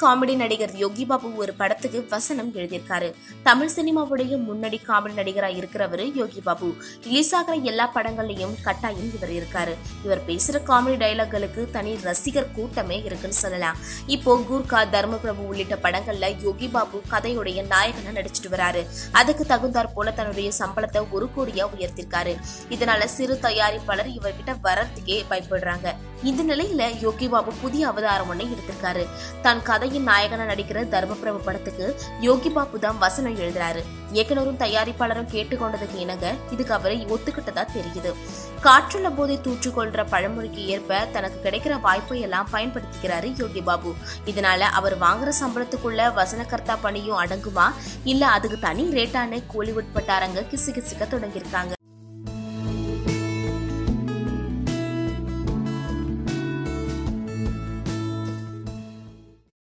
comedy நடிகர் யோகி பாபு ஒரு படத்துக்கு வசனம் எழுதியிருக்காரு தமிழ் சினிமாவுடைய முன்னணி காமெடி நடிகரா இருக்கிறவர் யோகி பாபு ரிலீஸ் ஆகிற எல்லா படங்கள்லயும் கட்டாயம் இவர் இருக்காரு இவர் பேசுற காமெடி டைலாக்களுக்கு தனி ரசிகர் கூட்டமே இருக்குன்னு சொல்லலாம் இப்போ கூர்கா தர்மபிரபு உள்ளிட்ட படங்கள்ல யோகி பாபு கதையுடைய நாயகனா நடிச்சிட்டு வராரு அதுக்கு தகுந்தாற் போல தன்னுடைய சம்பளத்தை ஒரு கோடியா உயர்த்திருக்காரு இதனால சிறு தயாரிப்பாளர் இவர்கிட்ட வரத்துக்கே பயப்படுறாங்க இந்த நிலையில யோகி பாபு புதிய அவதாரம் ஒண்ணை எடுத்திருக்காரு தான் கதையின் நாயகனா நடிக்கிற தர்மபிரபு படத்துக்கு யோகி பாபு தான் வசனம் எழுதுறாரு இயக்குனரும் தயாரிப்பாளரும் கேட்டுக்கொண்டதுக்கு இணங்க இதுக்கு அவரை ஒத்துக்கிட்டதா தெரியுது காற்றுள்ள போதை தூற்றுக்கொள்ற பழமொழிக்கு ஏற்ப தனக்கு கிடைக்கிற வாய்ப்பை எல்லாம் பயன்படுத்திக்கிறாரு யோகி பாபு இதனால அவர் வாங்குற சம்பளத்துக்குள்ள வசனகர்த்தா பணியும் அடங்குமா இல்ல அதுக்கு தனி ரேட்டான கோலிவுட் பட்டாரங்க கிசு கிசுக்க தொடங்கியிருக்காங்க